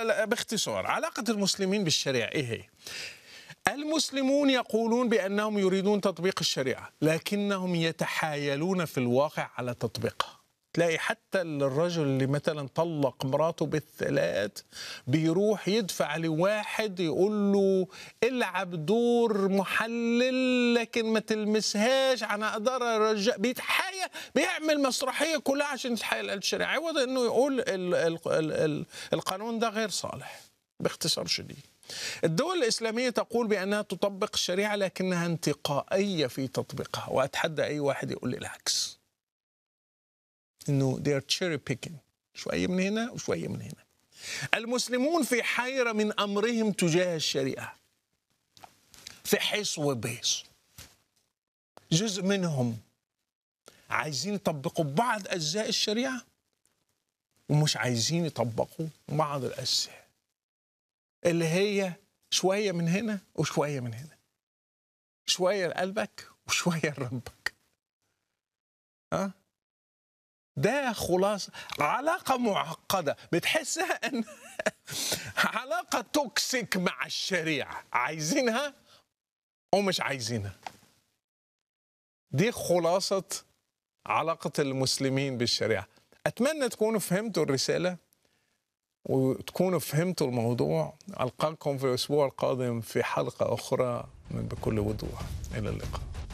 لا باختصار علاقة المسلمين بالشريعة إيه هي؟ المسلمون يقولون بأنهم يريدون تطبيق الشريعة لكنهم يتحايلون في الواقع على تطبيقها تلاقي حتى الرجل اللي مثلا طلق مراته بالثلاث بيروح يدفع لواحد يقول له العب دور محلل لكن ما تلمسهاش انا اقدر ارجع بيتحايل بيعمل مسرحيه كلها عشان يتحايل على الشريعه عوض انه يقول ال ال ال ال القانون ده غير صالح باختصار شديد الدول الإسلامية تقول بأنها تطبق الشريعة لكنها انتقائية في تطبيقها وأتحدى أي واحد يقول لي العكس انه they are cherry picking شويه من هنا وشويه من هنا المسلمون في حيره من امرهم تجاه الشريعه في حيث وبيس جزء منهم عايزين يطبقوا بعض اجزاء الشريعه ومش عايزين يطبقوا بعض الاجزاء اللي هي شويه من هنا وشويه من هنا شويه لقلبك وشويه لربك ها أه؟ ده خلاصة علاقة معقدة بتحسها أن علاقة توكسيك مع الشريعة عايزينها ومش عايزينها دي خلاصة علاقة المسلمين بالشريعة أتمنى تكونوا فهمتوا الرسالة وتكونوا فهمتوا الموضوع ألقاكم في الأسبوع القادم في حلقة أخرى من بكل وضوح إلى اللقاء